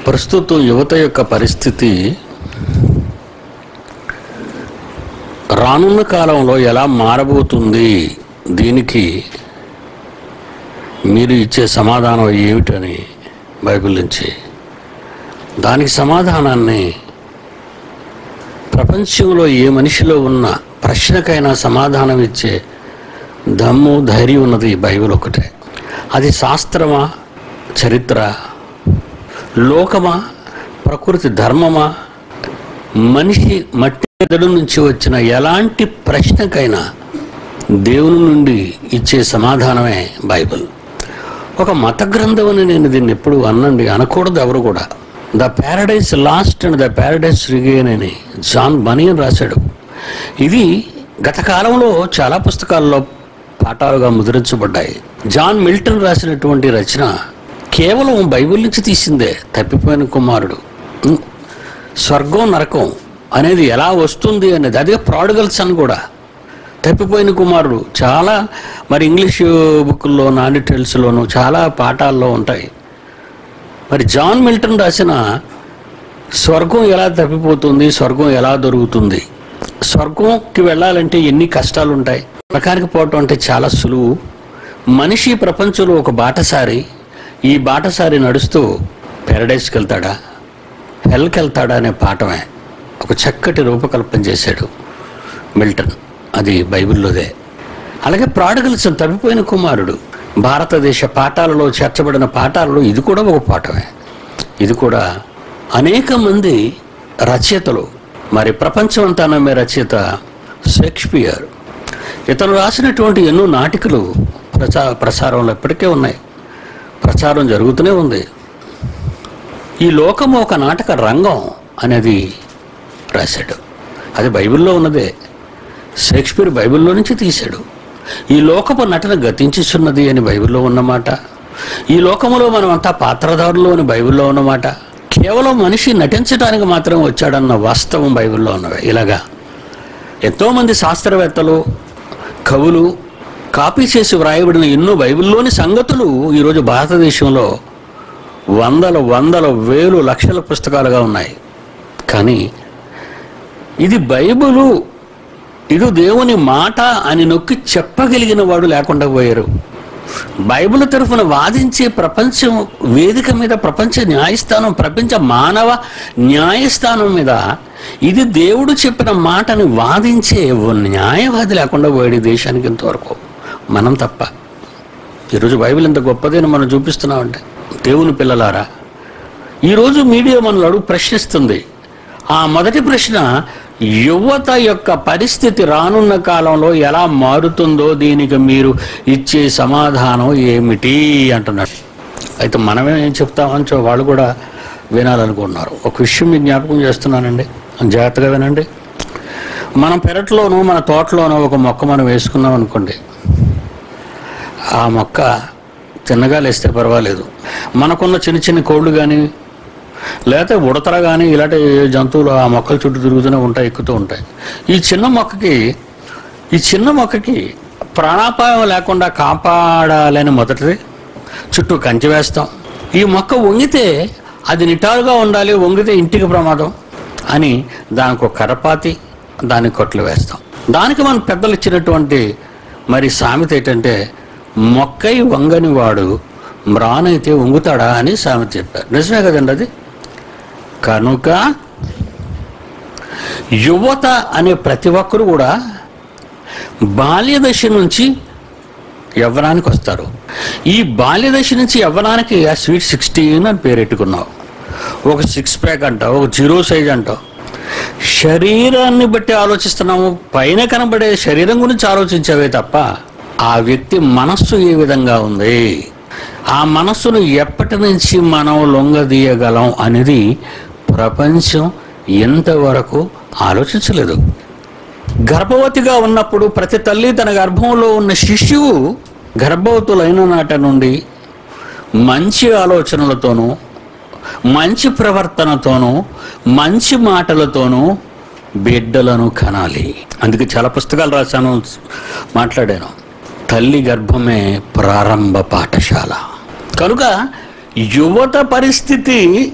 ప్రస్తుతం యువత యొక్క పరిస్థితి రానున్న కాలంలో ఎలా మారబోతుంది దీనికి మీరు ఇచ్చే సమాధానం ఏమిటని బైబిల్ నుంచి దానికి సమాధానాన్ని ప్రపంచంలో ఏ మనిషిలో ఉన్న ప్రశ్నకైనా సమాధానం ఇచ్చే దమ్ము ధైర్యం ఉన్నది ఈ బైబిల్ ఒకటే అది శాస్త్రమా చరిత్ర లోకమా ప్రకృతి ధర్మమా మనిషి మట్టి మెదడు నుంచి వచ్చిన ఎలాంటి ప్రశ్నకైనా దేవుని నుండి ఇచ్చే సమాధానమే బైబిల్ ఒక మత గ్రంథం అని నేను దీన్ని ఎప్పుడు అన్నండి అనకూడదు ఎవరు కూడా the Paradise Lost and the Paradise Regained అని జాన్ బనియన్ రాశాడు ఇది గత కాలంలో చాలా పుస్తకాల్లో పాఠాలుగా ముద్రించబడ్డాయి జాన్ మిల్టన్ రాసినటువంటి రచన కేవలం బైబిల్ నుంచి తీసిందే తప్పిపోయిన కుమారుడు ఉం. స్వర్గం నరకం అనేది ఎలా వస్తుంది అనేది అదే ప్రాడిగల్ సన్ కూడా తప్పిపోయిన కుమారుడు చాలా మరి ఇంగ్లీష్ బుక్కుల్లో నాని టెల్స్లోను చాలా పాఠాల్లో ఉంటాయి మరి జాన్ మిల్టన్ రాసిన స్వర్గం ఎలా తప్పిపోతుంది స్వర్గం ఎలా దొరుకుతుంది స్వర్గంకి వెళ్ళాలంటే ఎన్ని కష్టాలు ఉంటాయి నరకానికి పోవటం అంటే చాలా సులువు మనిషి ప్రపంచంలో ఒక బాటసారి ఈ బాటసారి నడుస్తూ పారడైస్కి వెళ్తాడా హెల్కి వెళ్తాడా అనే పాఠమే ఒక చక్కటి రూపకల్పన చేశాడు మిల్టన్ అది బైబిల్లోదే అలాగే ప్రాడగల్స్ తప్పిపోయిన కుమారుడు భారతదేశ పాఠాలలో చేర్చబడిన పాఠాలలో ఇది కూడా ఒక పాఠమే ఇది కూడా అనేక మంది రచయితలు మరి ప్రపంచం అంతా నమ్మే రచయిత షేక్స్పియర్ ఇతను రాసినటువంటి ఎన్నో నాటికలు ప్రచా ప్రసారంలో ఇప్పటికే ఉన్నాయి ప్రచారం జరుగుతూనే ఉంది ఈ లోకము ఒక నాటక రంగం అనేది రాశాడు అది బైబిల్లో ఉన్నదే షేక్స్పియర్ బైబిల్లో నుంచి తీశాడు ఈ లోకపు నటన గతించుచున్నది అని బైబిల్లో ఉన్నమాట ఈ లోకములో మనమంతా పాత్రధారులు అని బైబిల్లో ఉన్నమాట కేవలం మనిషి నటించడానికి మాత్రం వచ్చాడన్న వాస్తవం బైబిల్లో ఉన్నవే ఇలాగా ఎంతోమంది శాస్త్రవేత్తలు కవులు కాపీ చేసి వ్రాయబడిన ఎన్నో బైబిల్లోని సంగతులు ఈరోజు భారతదేశంలో వందల వందల వేలు లక్షల పుస్తకాలుగా ఉన్నాయి కానీ ఇది బైబిలు ఇది దేవుని మాట అని నొక్కి చెప్పగలిగిన వాడు లేకుండా పోయారు బైబిల్ తరఫున వాదించే ప్రపంచం వేదిక మీద ప్రపంచ న్యాయస్థానం ప్రపంచ మానవ న్యాయస్థానం మీద ఇది దేవుడు చెప్పిన మాటని వాదించే ఓ న్యాయవాది లేకుండా పోయాడు ఈ దేశానికి ఇంతవరకు మనం తప్ప ఈరోజు బైబిల్ ఎంత గొప్పదని మనం చూపిస్తున్నామంటే దేవుని పిల్లలారా ఈరోజు మీడియా మనల్ని అడుగు ప్రశ్నిస్తుంది ఆ మొదటి ప్రశ్న యువత యొక్క పరిస్థితి రానున్న కాలంలో ఎలా మారుతుందో దీనికి మీరు ఇచ్చే సమాధానం ఏమిటి అంటున్నాడు అయితే మనమే ఏం చెప్తామని చూ- వాళ్ళు కూడా వినాలనుకుంటున్నారు ఒక విషయం మీకు జ్ఞాపకం చేస్తున్నానండి జాగ్రత్తగా వినండి మనం పెరట్లోనూ మన తోటలోనూ ఒక మొక్క మనం వేసుకున్నాం అనుకోండి ఆ మొక్క చిన్నగా లేస్తే పర్వాలేదు మనకున్న చిన్న చిన్న కోళ్ళు కానీ లేకపోతే ఉడతర కానీ ఇలాంటి జంతువులు ఆ మొక్కల చుట్టూ తిరుగుతూనే ఉంటాయి ఎక్కుతూ ఉంటాయి ఈ చిన్న మొక్కకి ఈ చిన్న మొక్కకి ప్రాణాపాయం లేకుండా కాపాడాలని మొదటిది చుట్టూ కంచె వేస్తాం ఈ మొక్క వంగితే అది నిటారుగా ఉండాలి వంగితే ఇంటికి ప్రమాదం అని దానికి ఒక కరపాతి దానికి కొట్లు వేస్తాం దానికి మన పెద్దలు ఇచ్చినటువంటి మరి సామెత ఏంటంటే మొక్కై వంగని వాడు మ్రానైతే వంగుతాడా అని సామెత చెప్పారు నిజమే కదండి అది కనుక యువత అనే ప్రతి ఒక్కరు కూడా బాల్య దశ నుంచి యవ్వనానికి వస్తారు ఈ బాల్య దశ నుంచి యవ్వనానికి ఆ స్వీట్ సిక్స్టీన్ అని పేరెట్టుకున్నావు ఒక సిక్స్ ప్యాక్ అంటావు ఒక జీరో సైజ్ అంటావు శరీరాన్ని బట్టి ఆలోచిస్తున్నాము పైన కనబడే శరీరం గురించి ఆలోచించావే తప్ప ఆ వ్యక్తి మనస్సు ఏ విధంగా ఉంది ఆ మనస్సును ఎప్పటి నుంచి మనం లొంగదీయగలం అనేది ప్రపంచం ఎంతవరకు ఆలోచించలేదు గర్భవతిగా ఉన్నప్పుడు ప్రతి తల్లి తన గర్భంలో ఉన్న శిశువు గర్భవతులైన నాట నుండి మంచి ఆలోచనలతోనూ మంచి ప్రవర్తనతోనూ మంచి మాటలతోనూ బిడ్డలను కనాలి అందుకే చాలా పుస్తకాలు రాశాను మాట్లాడాను తల్లి గర్భమే ప్రారంభ పాఠశాల కనుక యువత పరిస్థితి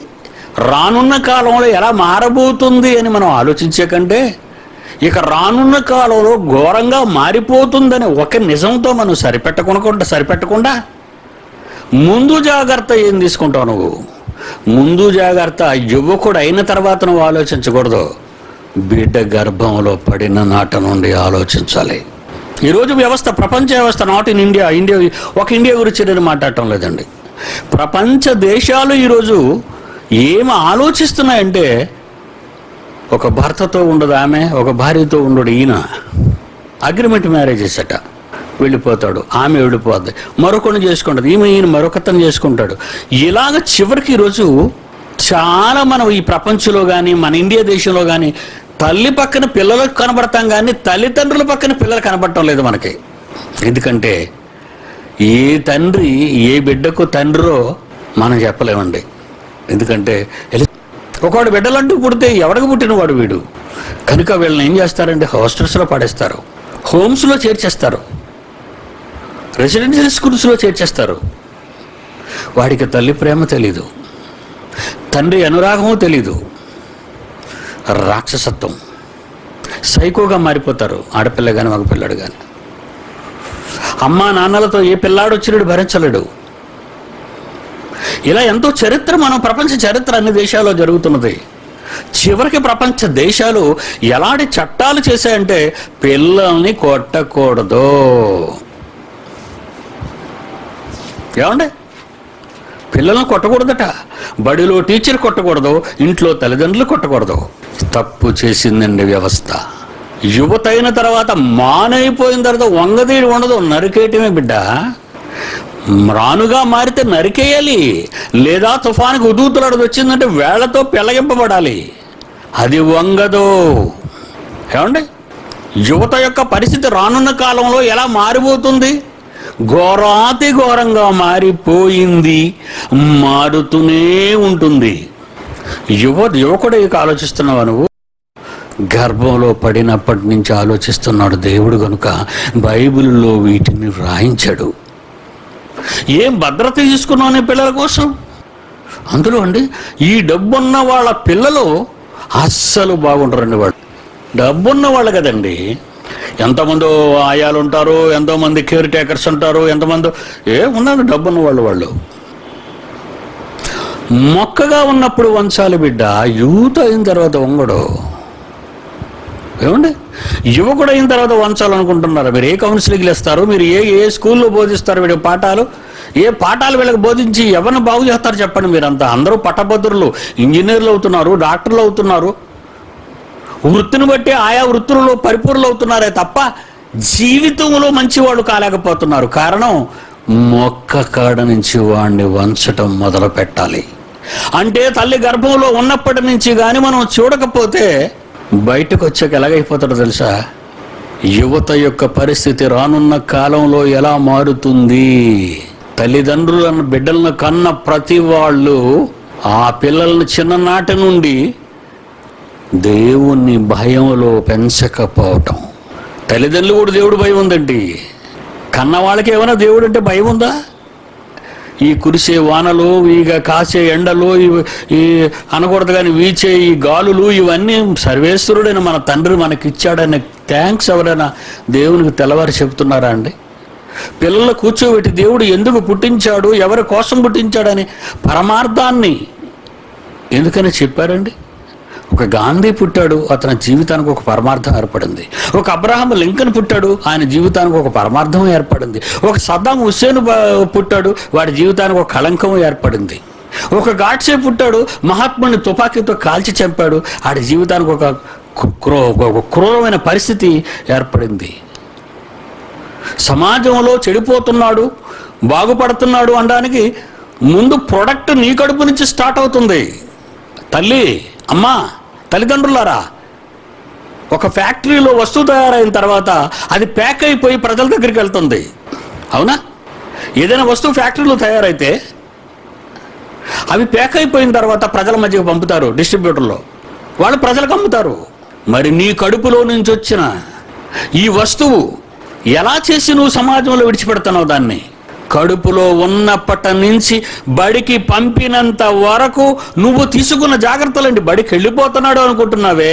రానున్న కాలంలో ఎలా మారబోతుంది అని మనం ఆలోచించే కంటే ఇక రానున్న కాలంలో ఘోరంగా మారిపోతుందని ఒక నిజంతో మనం సరిపెట్టకుండా సరిపెట్టకుండా ముందు జాగ్రత్త ఏం తీసుకుంటావు నువ్వు ముందు జాగ్రత్త యువకుడు అయిన తర్వాత నువ్వు ఆలోచించకూడదు బిడ్డ గర్భంలో పడిన నాట నుండి ఆలోచించాలి ఈరోజు వ్యవస్థ ప్రపంచ వ్యవస్థ నాట్ ఇన్ ఇండియా ఇండియా ఒక ఇండియా గురించి నేను మాట్లాడటం లేదండి ప్రపంచ దేశాలు ఈరోజు ఏమి ఆలోచిస్తున్నాయంటే ఒక భర్తతో ఉండదు ఆమె ఒక భార్యతో ఉండడు ఈయన అగ్రిమెంట్ మ్యారేజెస్ అట వెళ్ళిపోతాడు ఆమె వెళ్ళిపోద్ది మరొకరిని చేసుకుంటుంది ఈమె ఈయన మరొకతను చేసుకుంటాడు ఇలాగ చివరికి ఈరోజు చాలా మనం ఈ ప్రపంచంలో కానీ మన ఇండియా దేశంలో కానీ తల్లి పక్కన పిల్లలకు కనబడతాం కానీ తల్లిదండ్రుల పక్కన పిల్లలు కనబడటం లేదు మనకి ఎందుకంటే ఏ తండ్రి ఏ బిడ్డకు తండ్రో మనం చెప్పలేమండి ఎందుకంటే ఎలి- ఒకవాడు బిడ్డలంటూ పుడితే ఎవడికి పుట్టినవాడు వీడు కనుక వీళ్ళని ఏం చేస్తారంటే హాస్టల్స్లో పడేస్తారు హోమ్స్లో చేర్చేస్తారు రెసిడెన్షియల్ స్కూల్స్లో చేర్చేస్తారు వాడికి తల్లి ప్రేమ తెలీదు తండ్రి అనురాగము తెలీదు రాక్షసత్వం సైకోగా మారిపోతారు ఆడపిల్ల కానీ మగ పిల్లాడు కానీ అమ్మా నాన్నలతో ఏ పిల్లాడు వచ్చినాడు భరించలేడు ఇలా ఎంతో చరిత్ర మనం ప్రపంచ చరిత్ర అన్ని దేశాల్లో జరుగుతున్నది చివరికి ప్రపంచ దేశాలు ఎలాంటి చట్టాలు చేశాయంటే పిల్లల్ని కొట్టకూడదు ఏమండి పిల్లల్ని కొట్టకూడదట బడిలో టీచర్ కొట్టకూడదు ఇంట్లో తల్లిదండ్రులు కొట్టకూడదు తప్పు చేసిందండి వ్యవస్థ యువత అయిన తర్వాత మానైపోయిన తర్వాత వంగదీడి ఉండదు నరికేయటమే బిడ్డ రానుగా మారితే నరికేయాలి లేదా తుఫానికి ఉదూతులాడది వచ్చిందంటే వేళ్లతో పెళ్ళగింపబడాలి అది వంగదు ఏమండి యువత యొక్క పరిస్థితి రానున్న కాలంలో ఎలా మారిపోతుంది ఘోరాతి ఘోరంగా మారిపోయింది మారుతూనే ఉంటుంది యువ యువకుడు ఇక ఆలోచిస్తున్నావా నువ్వు గర్భంలో పడినప్పటి నుంచి ఆలోచిస్తున్నాడు దేవుడు గనుక బైబిల్లో వీటిని రాయించాడు ఏం భద్రత తీసుకున్నావు నీ పిల్లల కోసం అందులో అండి ఈ డబ్బున్న వాళ్ళ పిల్లలు అస్సలు బాగుంటారండి వాళ్ళు డబ్బున్న వాళ్ళు కదండి ఎంతమంది ఆయాలు ఉంటారు ఎంతోమంది కేర్ టేకర్స్ ఉంటారు ఎంతమంది ఏ ఉన్నారు డబ్బున్న వాళ్ళు వాళ్ళు మొక్కగా ఉన్నప్పుడు వంచాలి బిడ్డ యూత్ అయిన తర్వాత వంగడు ఏమండి యువకుడు అయిన తర్వాత వంచాలనుకుంటున్నారు మీరు ఏ కౌన్సిలింగ్లు ఇస్తారు మీరు ఏ ఏ స్కూల్లో బోధిస్తారు వీడి పాఠాలు ఏ పాఠాలు వీళ్ళకి బోధించి ఎవరిని బాగు చేస్తారు చెప్పండి మీరంతా అందరూ పట్టభద్రులు ఇంజనీర్లు అవుతున్నారు డాక్టర్లు అవుతున్నారు వృత్తిని బట్టి ఆయా వృత్తులలో పరిపూర్ణలు అవుతున్నారే తప్ప జీవితంలో మంచివాళ్ళు కాలేకపోతున్నారు కారణం మొక్క కాడ నుంచి వాడిని వంచటం మొదలు పెట్టాలి అంటే తల్లి గర్భంలో ఉన్నప్పటి నుంచి కానీ మనం చూడకపోతే బయటకు వచ్చాక ఎలాగైపోతాడో తెలుసా యువత యొక్క పరిస్థితి రానున్న కాలంలో ఎలా మారుతుంది తల్లిదండ్రులను బిడ్డలను కన్న ప్రతి వాళ్ళు ఆ పిల్లల్ని చిన్ననాటి నుండి దేవుణ్ణి భయంలో పెంచకపోవటం తల్లిదండ్రులు కూడా దేవుడు భయం ఉందండి కన్న వాళ్ళకి ఏమైనా దేవుడు అంటే భయం ఉందా ఈ కురిసే వానలు ఇక కాసే ఎండలు ఇవి- ఈ అనకూడదు కానీ వీచే ఈ గాలులు ఇవన్నీ సర్వేశ్వరుడైన మన తండ్రి మనకిచ్చాడని థ్యాంక్స్ ఎవరైనా దేవునికి తెల్లవారి చెప్తున్నారా అండి పిల్లలు కూర్చోబెట్టి దేవుడు ఎందుకు పుట్టించాడు ఎవరి కోసం పుట్టించాడని పరమార్థాన్ని ఎందుకని చెప్పారండి ఒక గాంధీ పుట్టాడు అతని జీవితానికి ఒక పరమార్థం ఏర్పడింది ఒక అబ్రహాం లింకన్ పుట్టాడు ఆయన జీవితానికి ఒక పరమార్థం ఏర్పడింది ఒక సద్దాం హుస్సేన్ బ- పుట్టాడు వాడి జీవితానికి ఒక కళంకం ఏర్పడింది ఒక గాడ్సే పుట్టాడు మహాత్ముని తుపాకీతో కాల్చి చంపాడు ఆడి జీవితానికి ఒక క్రూ- క్రూ- ఒక క్రూరమైన పరిస్థితి ఏర్పడింది సమాజంలో చెడిపోతున్నాడు బాగుపడుతున్నాడు అనడానికి ముందు ప్రొడక్ట్ నీ కడుపు నుంచి స్టార్ట్ అవుతుంది తల్లి అమ్మా తల్లిదండ్రులారా ఒక ఫ్యాక్టరీలో వస్తువు తయారైన తర్వాత అది ప్యాక్ అయిపోయి ప్రజల దగ్గరికి వెళ్తుంది అవునా ఏదైనా వస్తువు ఫ్యాక్టరీలో తయారైతే అవి ప్యాక్ అయిపోయిన తర్వాత ప్రజల మధ్యకు పంపుతారు డిస్ట్రిబ్యూటర్లో వాళ్ళు ప్రజలకు అమ్ముతారు మరి నీ కడుపులో నుంచి వచ్చిన ఈ వస్తువు ఎలా చేసి నువ్వు సమాజంలో విడిచిపెడుతున్నావు దాన్ని కడుపులో ఉన్నప్పటి నుంచి బడికి పంపినంత వరకు నువ్వు తీసుకున్న జాగ్రత్తలండి బడికి వెళ్ళిపోతున్నాడు అనుకుంటున్నావే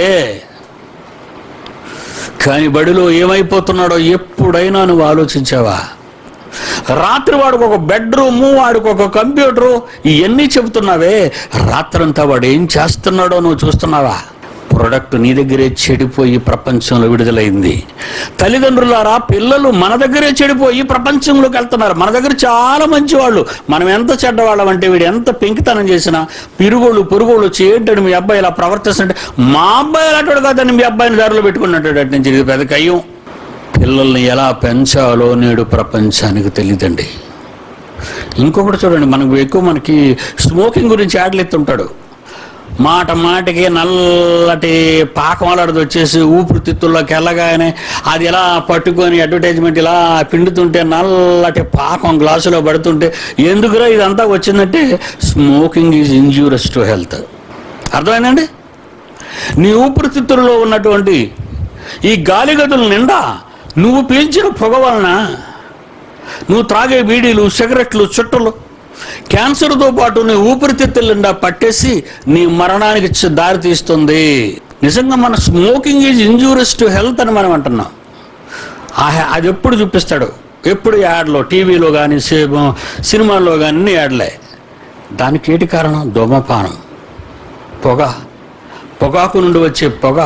కానీ బడిలో ఏమైపోతున్నాడో ఎప్పుడైనా నువ్వు ఆలోచించావా రాత్రి వాడికి ఒక బెడ్రూము వాడికి ఒక కంప్యూటరు ఇవన్నీ చెబుతున్నావే రాత్రంతా వాడు ఏం చేస్తున్నాడో నువ్వు చూస్తున్నావా ప్రొడక్ట్ నీ దగ్గరే చెడిపోయి ప్రపంచంలో విడుదలైంది తల్లిదండ్రులారా పిల్లలు మన దగ్గరే చెడిపోయి ప్రపంచంలోకి వెళ్తున్నారు మన దగ్గర చాలా మంచి వాళ్ళు మనం ఎంత చెడ్డవాళ్ళం అంటే వీడు ఎంత పెంకితనం చేసినా పిరుగుళ్ళు పురుగుళ్ళు వచ్చి ఏంటంటే మీ అబ్బాయి ఇలా ప్రవర్తిస్తుంటే మా అబ్బాయి అలాంటి కాదని మీ అబ్బాయిని దారిలో పెట్టుకున్నట్టు అటు నుంచి ఇది పెద్ద కయ్యం పిల్లల్ని ఎలా పెంచాలో నేడు ప్రపంచానికి తెలియదండి ఇంకొకటి చూడండి మనకు ఎక్కువ మనకి స్మోకింగ్ గురించి యాడ్లెత్తుంటాడు మాట మాటకి నల్లటి పాకం అలాంటిది వచ్చేసి ఊపిరితిత్తుల్లోకి వెళ్ళగానే అది ఇలా పట్టుకొని అడ్వర్టైజ్మెంట్ ఇలా పిండుతుంటే నల్లటి పాకం గ్లాసులో పడుతుంటే ఎందుకురా ఇదంతా వచ్చిందంటే smoking is injurious to health అర్థమైందండి నీ ఊపిరితిత్తుల్లో ఉన్నటువంటి ఈ గాలిగదుల నిండా నువ్వు పీల్చిన పొగ వలన నువ్వు త్రాగే బీడీలు సిగరెట్లు చుట్టలు క్యాన్సర్తో పాటు నీ ఊపిరితిత్తుల నిండా పట్టేసి నీ మరణానికి చ- దారి తీస్తుంది నిజంగా మన smoking is injurious to health అని మనం అంటున్నాం ఆ హె- అది ఎప్పుడు చూపిస్తాడు ఎప్పుడు యాడ్లో టీవీలో కానీ సినిమాల్లో కానీ అన్ని యాడ్లే దానికి ఏంటి కారణం ధూమపానం పొగ పొగాకు నుండి వచ్చే పొగ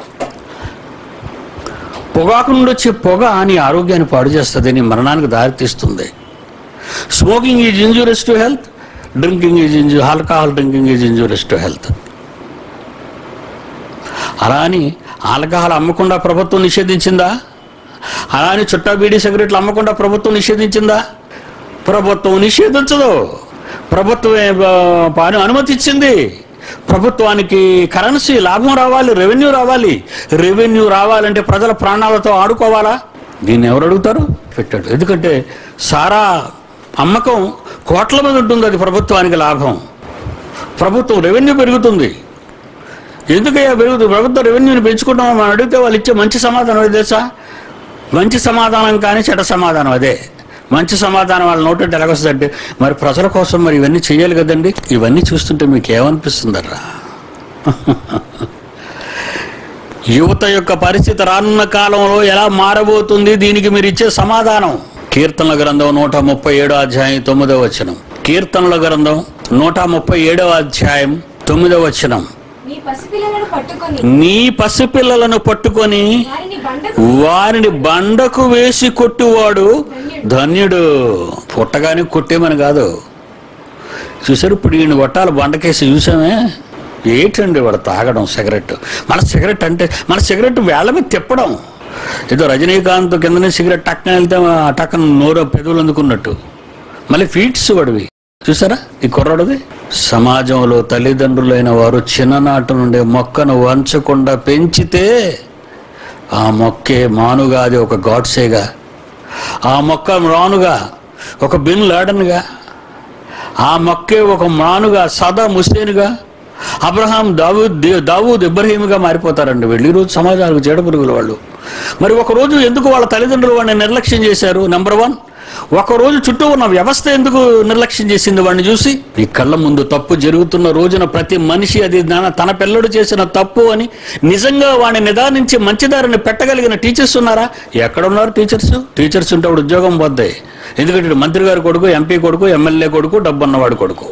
పొగాకు నుండి వచ్చే పొగ నీ ఆరోగ్యాన్ని పాడు చేస్తుంది నీ మరణానికి దారితీస్తుంది smoking is injurious to health drinking is ఇంజూ alcohol drinking is injurious to health అలా అని ఆల్కహాల్ అమ్మకుండా ప్రభుత్వం నిషేధించిందా అలా అని చుట్టా బీడీ సిగరెట్లు అమ్మకుండా ప్రభుత్వం నిషేధించిందా ప్రభుత్వం నిషేధించదు ప్రభుత్వమే ఆ, పని అనుమతి ఇచ్చింది ప్రభుత్వానికి కరెన్సీ లాభం రావాలి రెవెన్యూ రావాలి రెవెన్యూ రావాలంటే ప్రజల ప్రాణాలతో ఆడుకోవాలా దీన్ని ఎవరు అడుగుతారు పెట్టాడు ఎందుకంటే సారా అమ్మకం కోట్ల మీద ఉంటుంది అది ప్రభుత్వానికి లాభం ప్రభుత్వం రెవెన్యూ పెరుగుతుంది ఎందుకయ్యా పెరుగుతుంది ప్రభుత్వ రెవెన్యూని పెంచుకుంటామో మనం అడిగితే వాళ్ళు ఇచ్చే మంచి సమాధానం ఏదో తెలుసా మంచి సమాధానం కానీ చెడ్డ సమాధానం అదే మంచి సమాధానం వాళ్ళ నోటి ఎలాగొస్తుందంటే మరి ప్రజల కోసం మరి ఇవన్నీ చేయాలి కదండి ఇవన్నీ చూస్తుంటే మీకు ఏమనిపిస్తుందర్రా యువత యొక్క పరిస్థితి రానున్న కాలంలో ఎలా మారబోతుంది దీనికి మీరు ఇచ్చే సమాధానం కీర్తనల గ్రంథం నూట ముప్పై ఏడో అధ్యాయం తొమ్మిదవ వచనం కీర్తనల గ్రంథం నూట ముప్పై ఏడవ అధ్యాయం తొమ్మిదవ వచనం నీ పసిపిల్లలను పట్టుకొని నీ పసిపిల్లలను పట్టుకొని వారిని బండకు వారిని బండకు వేసి కొట్టువాడు ధన్యుడు పుట్టగానే కొట్టేమని కాదు చూసారు ఇప్పుడు ఈయన కొట్టాలి బండకేసి చూసామే ఏంటండి వాడు తాగడం సిగరెట్ మన సిగరెట్ అంటే మన సిగరెట్ వేళ్ళ మీద తిప్పడం ఏదో రజనీకాంత్ కిందనే సిగరెట్ టక్కన వెళ్తే ఆ టక్కన నోరు పెదవులు అందుకున్నట్టు మళ్ళీ ఫీట్స్ వాడివి చూసారా ఈ కుర్రాడుది సమాజంలో తల్లిదండ్రులైన వారు చిన్ననాటి నుండి మొక్కను వంచకుండా పెంచితే ఆ మొక్కే మానుగా అది ఒక గాడ్సేగా ఆ మొక్క రానుగా ఒక బిన్ లాడన్గా ఆ మొక్కే ఒక మానుగా సదా ముస్లిన్గా అబ్రహాం దావూద్ దే- దావూద్ ఇబ్రహీంగా మారిపోతారండి వీళ్ళు ఈరోజు సమాజాలకు చెడపురుగుల వాళ్ళు మరి ఒకరోజు ఎందుకు వాళ్ళ తల్లిదండ్రులు వాడిని నిర్లక్ష్యం చేశారు నెంబర్ వన్ ఒకరోజు చుట్టూ ఉన్న వ్యవస్థ ఎందుకు నిర్లక్ష్యం చేసింది వాడిని చూసి ఈ కళ్ళ ముందు తప్పు జరుగుతున్న రోజున ప్రతి మనిషి అది నా- తన పిల్లడు చేసిన తప్పు అని నిజంగా వాడిని నిదానించి మంచిదారిని పెట్టగలిగిన టీచర్స్ ఉన్నారా ఎక్కడున్నారు టీచర్స్ టీచర్స్ ఉంటే వాడు ఉద్యోగం పోద్దాయి ఎందుకంటే ఇటు మంత్రి గారి కొడుకు ఎంపీ కొడుకు ఎమ్మెల్యే కొడుకు డబ్బున్నవాడు కొడుకు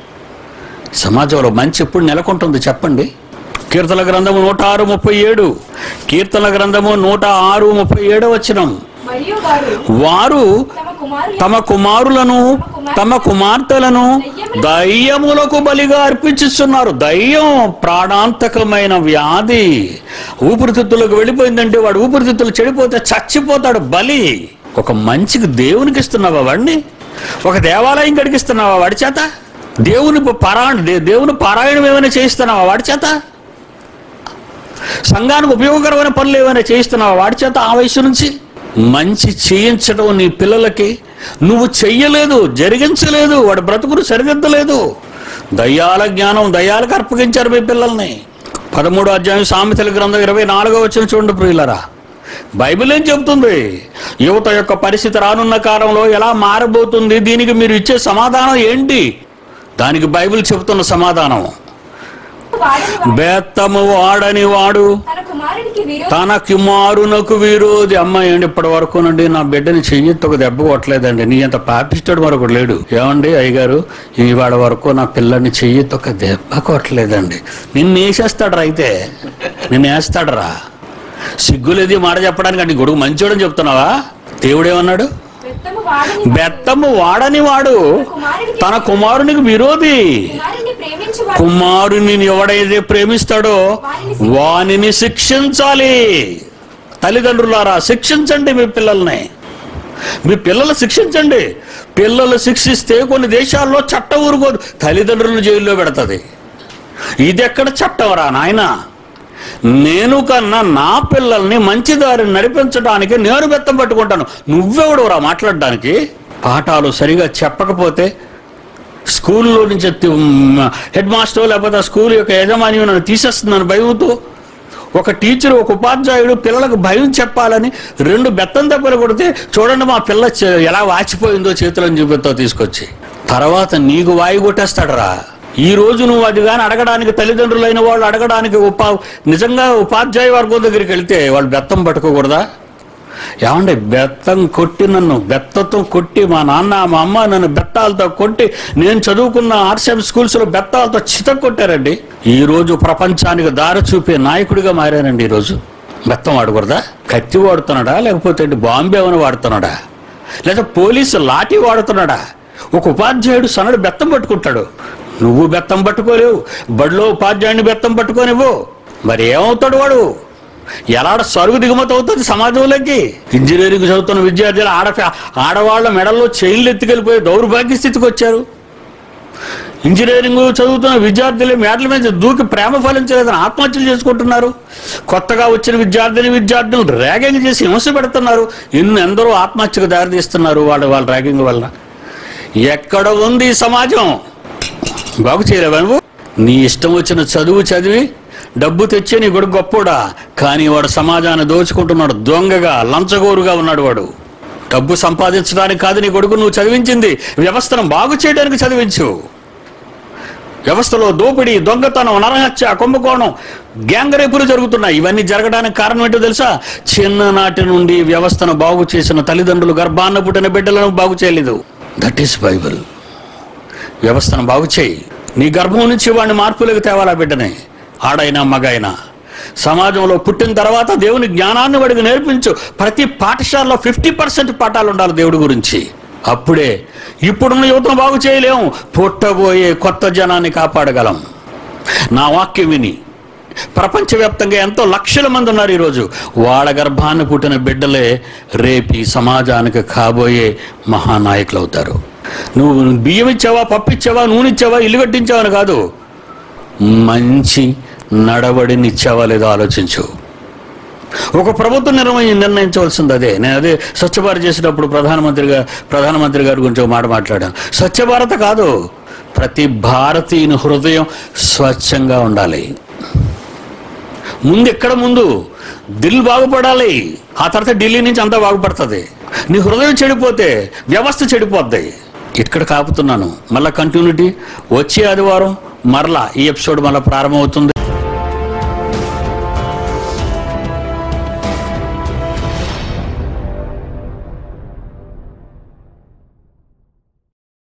సమాజంలో మంచి ఎప్పుడు నెలకొంటుంది చెప్పండి కీర్తన గ్రంథము నూట ఆరు ముప్పై ఏడు కీర్తన గ్రంథము నూట ఆరు ముప్పై ఏడు వచ్చినం మరియు వారు వారు తమ కుమారులు తమ కుమారులను తమ కుమార్తెలను దయ్యములకు బలిగా అర్పించిస్తున్నారు దయ్యం ప్రాణాంతకమైన వ్యాధి ఊపిరితిత్తులకు వెళ్ళిపోయిందంటే వాడు ఊపిరితిత్తులు చెడిపోతే చచ్చిపోతాడు బలి ఒక మంచికి దేవునికి ఇస్తున్నావా వాడిని ఒక దేవాలయం గడికిస్తున్నావా వాడి చేత దేవుని పారాయణ దే- దేవుని పారాయణం ఏమైనా చేయిస్తున్నావా వాడి చేత సంఘానికి ఉపయోగకరమైన పనులు ఏమైనా చేయిస్తున్నావా వాడి చేత ఆ వయసు నుంచి మంచి చేయించడం నీ పిల్లలకి నువ్వు చెయ్యలేదు జరిగించలేదు వాడి బ్రతుకును సరిదిద్దలేదు దయ్యాల జ్ఞానం దయ్యాలకు అర్పగించారు మీ పిల్లల్ని పదమూడు అధ్యాయం సామెతల గ్రంథం ఇరవై నాలుగో వచ్చిన చూడండి ప్రియులరా బైబిల్ ఏం చెబుతుంది యువత యొక్క పరిస్థితి రానున్న కాలంలో ఎలా మారబోతుంది దీనికి మీరు ఇచ్చే సమాధానం ఏంటి దానికి బైబిల్ చెబుతున్న సమాధానం వాడని వాడు బెత్తము వాడని వాడు తన కుమారునికి విరోధి తన కుమారునకు విరోధి అమ్మ ఏంటి ఇప్పటి వరకు నుండి నా బిడ్డని చెయ్యెత్తి ఒక దెబ్బ కొట్టలేదండి నీ అంత పాపిస్తాడు మరొకడు లేడు ఏమండి అయ్యగారు ఇవాళ వరకు నా పిల్లని చెయ్యెత్తి ఒక దెబ్బ కొట్టలేదండి నిన్ను వేసేస్తాడరా అయితే నిన్ను వేస్తాడరా సిగ్గులేది ఈ మాట చెప్పడానికి అంటే గొడుగు మంచోడని చెప్తున్నావా దేవుడేమన్నాడు బెత్తము వాడని బెత్తము వాడని వాడు కుమారునికి తన కుమారునికి విరోధి కుమారుని ప్రేమించువాడు కుమారుని ఎవడైతే ప్రేమిస్తాడో వానిని శిక్షించాలి తల్లిదండ్రులారా శిక్షించండి మీ పిల్లల్ని మీ పిల్లలు శిక్షించండి పిల్లలు శిక్షిస్తే కొన్ని దేశాల్లో చట్టం ఊరుకోదు తల్లిదండ్రులను జైల్లో పెడతది ఇది ఎక్కడ చట్టం రా నాయన నేను కన్నా నా పిల్లల్ని మంచి దారిని నడిపించడానికి నేను బెత్తం పట్టుకుంటాను నువ్వెవడు రా మాట్లాడడానికి పాఠాలు సరిగా చెప్పకపోతే స్కూల్లో నుంచి ఎత్తి- మ్, హెడ్ మాస్టర్ లేకపోతే ఆ స్కూల్ యొక్క యజమాని నన్ను తీసేస్తున్నాను భయంతో ఒక టీచర్ ఒక ఉపాధ్యాయుడు పిల్లలకు భయం చెప్పాలని రెండు బెత్తం దెబ్బలు కొడితే చూడండి మా పిల్ల చే- ఎలా వాచిపోయిందో చేతులను చూపితో తీసుకొచ్చి తర్వాత నీకు వాయి కొట్టేస్తాడరా ఈ రోజు నువ్వు అది కానీ అడగడానికి తల్లిదండ్రులైన వాళ్ళు అడగడానికి ఉపా నిజంగా ఉపాధ్యాయ వర్గం దగ్గరికి వెళ్తే వాళ్ళు బెత్తం పట్టుకోకూడదా ఏమండి బెత్తం కొట్టి నన్ను బెత్తతో కొట్టి మా నాన్న మా అమ్మ నన్ను బెత్తాలతో కొట్టి నేను చదువుకున్న ఆర్సీఎం స్కూల్స్లో బెత్తాలతో చిత కొట్టారండి ఈ రోజు ప్రపంచానికి దారి చూపే నాయకుడిగా మారానండి ఈరోజు బెత్తం వాడకూడదా కత్తి వాడుతున్నాడా లేకపోతే ఏంటి బాంబే అని వాడుతున్నాడా లేదా పోలీసు లాఠీ వాడుతున్నాడా ఒక ఉపాధ్యాయుడు సనడు బెత్తం పట్టుకుంటాడు నువ్వు బెత్తం పట్టుకోలేవు బడిలో ఉపాధ్యాయుడిని బెత్తం పట్టుకోనివ్వు మరి ఏమవుతాడు వాడు ఎలాడ సరుగు దిగుమతి అవుతుంది సమాజంలోకి ఇంజనీరింగ్ చదువుతున్న విద్యార్థులు ఆడ ఆడవాళ్ళ మెడల్లో చైన్లు ఎత్తుకెళ్ళిపోయి దౌర్భాగ్య స్థితికి వచ్చారు ఇంజనీరింగ్ చదువుతున్న విద్యార్థులు మేడల మీద దూకి ప్రేమ ఫలించలేదని ఆత్మహత్యలు చేసుకుంటున్నారు కొత్తగా వచ్చిన విద్యార్థిని విద్యార్థులు ర్యాగింగ్ చేసి హింస పెడుతున్నారు ఇన్ని ఎందరో ఆత్మహత్యకు దారితీస్తున్నారు వాళ్ళ వాళ్ళ ర్యాగింగ్ వల్ల ఎక్కడ ఉంది ఈ సమాజం బాగు చేయలేవా నువ్వు నీ ఇష్టం వచ్చిన చదువు చదివి డబ్బు తెచ్చే నీ కొడుకు గొప్పోడా కానీ వాడు సమాజాన్ని దోచుకుంటున్నాడు దొంగగా లంచగోరుగా ఉన్నాడు వాడు డబ్బు సంపాదించడానికి కాదు నీ కొడుకు నువ్వు చదివించింది వ్యవస్థను బాగు చేయడానికి చదివించు వ్యవస్థలో దోపిడీ దొంగతనం నరహత్య కుంభకోణం గ్యాంగ్ రేపులు జరుగుతున్నాయి ఇవన్నీ జరగడానికి కారణం ఏంటో తెలుసా చిన్ననాటి నుండి వ్యవస్థను బాగు చేసిన తల్లిదండ్రులు గర్భాన్న పుట్టిన బిడ్డలను బాగు చేయలేదు దట్ ఈస్ బైబిల్ వ్యవస్థను బాగు చేయి నీ గర్భం నుంచి వాడిని మార్పులకు తేవాలా బిడ్డని ఆడైనా మగైనా సమాజంలో పుట్టిన తర్వాత దేవుని జ్ఞానాన్ని వాడికి నేర్పించు ప్రతి పాఠశాలలో ఫిఫ్టీ పర్సెంట్ పాఠాలు ఉండాలి దేవుడి గురించి అప్పుడే ఇప్పుడున్న యువతను బాగు చేయలేము పుట్టబోయే కొత్త జనాన్ని కాపాడగలం నా వాక్యం విని ప్రపంచవ్యాప్తంగా ఎంతో లక్షల మంది ఉన్నారు ఈరోజు వాళ్ళ గర్భాన్ని పుట్టిన బిడ్డలే రేపి సమాజానికి కాబోయే మహానాయకులు అవుతారు నువ్వు బియ్యం ఇచ్చావా పప్పు ఇచ్చావా నూనె ఇచ్చావా ఇల్లు కట్టించావని కాదు మంచి నడవడిని ఇచ్చావా లేదో ఆలోచించు ఒక ప్రభుత్వం నిర్ణయి నిర్ణయించవలసింది అదే నేను అదే స్వచ్ఛ భారత్ చేసినప్పుడు ప్రధానమంత్రిగా ప్రధానమంత్రి గారి గురించి ఒక మాట మాట్లాడాను స్వచ్ఛ భారత్ కాదు ప్రతి భారతీయుని హృదయం స్వచ్ఛంగా ఉండాలి ముందు ఎక్కడ ముందు దిల్ బాగుపడాలి ఆ తర్వాత ఢిల్లీ నుంచి అంతా బాగుపడుతుంది నీ హృదయం చెడిపోతే వ్యవస్థ చెడిపోద్ది ఇక్కడ కాపుతున్నాను మళ్ళా కంటిన్యూటీ వచ్చే ఆదివారం మరలా ఈ ఎపిసోడ్ మళ్ళీ ప్రారంభమవుతుంది